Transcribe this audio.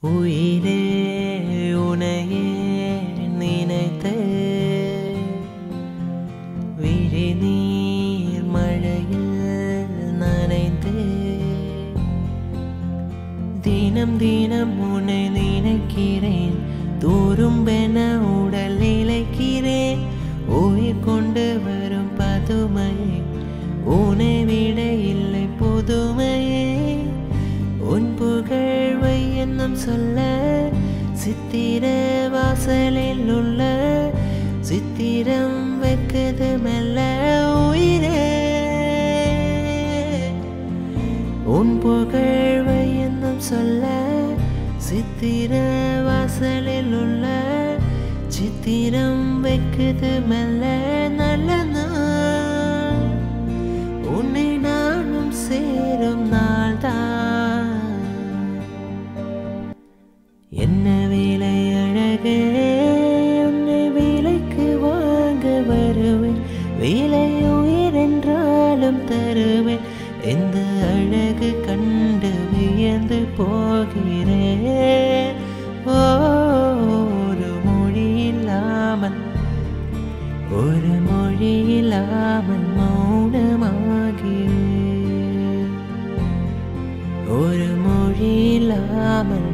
உயிரே உனையே நினைத்து விழிநீர் மழையில் நனைந்து தினம் தினம் உன்னை நினைக்கிறேன் தூரும்பென உடல் இழைக்கிறேன் உயிர் கொண்டு வரும் பதுமை உன்னை விட இல்லை புதுமையே உன் புகழ்வை என்னும் சொல்ல சித்திர வாசலில் உள்ள சித்திரம் வைக்குது மெல்ல உயிரே உன் புகழ்வை என்னும் சொல்ல சித்திர வாசலில் உள்ள சித்திரம் வைக்குது மெல்ல நல்ல நாள் உன்னை நானும் சேரும் நாள்தான் என்ன வேலை அழகே உன்னை வேலைக்கு வாங்க வருவேன் வேலை உயிர் என்றாலும் தருவேன் எந்த அழகு கண்டு வியந்து போகிறேன் ஓ, ஒரு மொழி இல்லாமல் ஒரு மொழி இல்லாமல் மௌனமாகிறேன் ஒரு மொழி இல்லாமல்